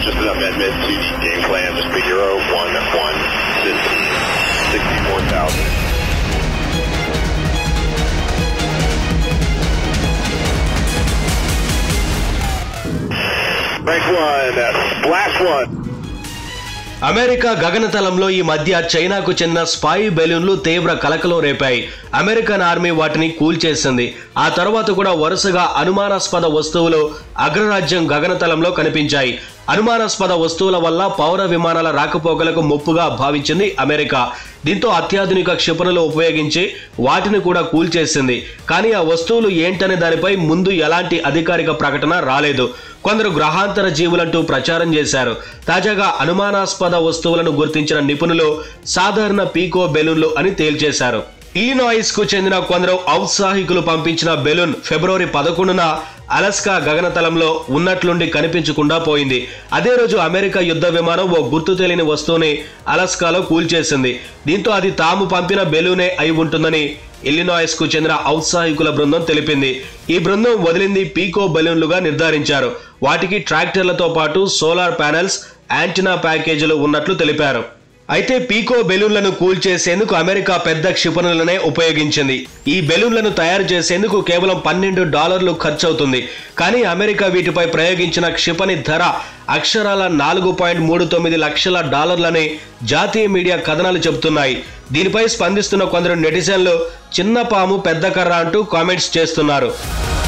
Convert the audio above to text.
just an amendment to the game plan, just be zero one one fifteen sixty four thousand. Rank one, uh, splash one. America గగనతలంలో ఈ మధ్య చైనాకు చెందిన స్పాయి బెలూన్లు తీవ్ర కలకలం రేపాయి అమెరికన్ ఆర్మీ వాటిని కూల్చేసింది ఆ తర్వాత కూడా వరుసగా అనుమానాస్పద వస్తువులు అగ్రరాజ్యం గగనతలంలో కనిపించాయి అనుమానాస్పద వస్తువుల వల్ల పౌర విమానాల రాకపోకలకు ముప్పుగా భావించింది అమెరికా దీంతో అత్యాధునిక క్షిపణులు ఉపయోగించి వాటిని కూడా కూల్చేసింది కానీ ఆ వస్తువులు ఏంటనే దానిపై ముందు ఎలాంటి అధికారిక ప్రకటన రాలేదు కొందరు గ్రహాంతర జీవులంటూ ప్రచారం చేశారు తాజాగా అనుమానాస్పద వస్తువులను గుర్తించిన నిపుణులు సాధారణ పీకో బెలూన్లు అని తేల్చేశారు ఇలినాయిస్ కు చెందిన కొందరు ఔత్సాహికులు పంపించిన బెలూన్ ఫిబ్రవరి పదకొండున అలస్కా గగనతలంలో ఉన్నట్లుండి కనిపించకుండా పోయింది అదే రోజు అమెరికా యుద్ధ విమానం ఓ గుర్తు తెలియని వస్తువుని అలస్కాలో కూల్చేసింది దీంతో అది తాము పంపిన బెలూనే అయి ఉంటుందని ఇల్లినాయిస్ కు చెందిన ఔత్సాహికుల బృందం తెలిపింది ఈ బృందం వదిలింది పీకో బెలూన్లుగా నిర్ధారించారు వాటికి ట్రాక్టర్లతో పాటు సోలార్ ప్యానెల్స్ యాంటినా ప్యాకేజీలు ఉన్నట్లు తెలిపారు అయితే పీకో బెలూన్లను కూల్చేసేందుకు అమెరికా పెద్ద క్షిపణులనే ఉపయోగించింది ఈ బెలూన్లను తయారు చేసేందుకు కేవలం పన్నెండు డాలర్లు ఖర్చవుతుంది కానీ అమెరికా వీటిపై ప్రయోగించిన క్షిపణి ధర అక్షరాల నాలుగు పాయింట్ మూడు తొమ్మిది లక్షల డాలర్లని జాతీయ మీడియా కథనాలు చెబుతున్నాయి దీనిపై స్పందిస్తున్న కొందరు నెటిజన్లు చిన్న పాము పెద్ద కర్ర అంటూ కామెంట్స్ చేస్తున్నారు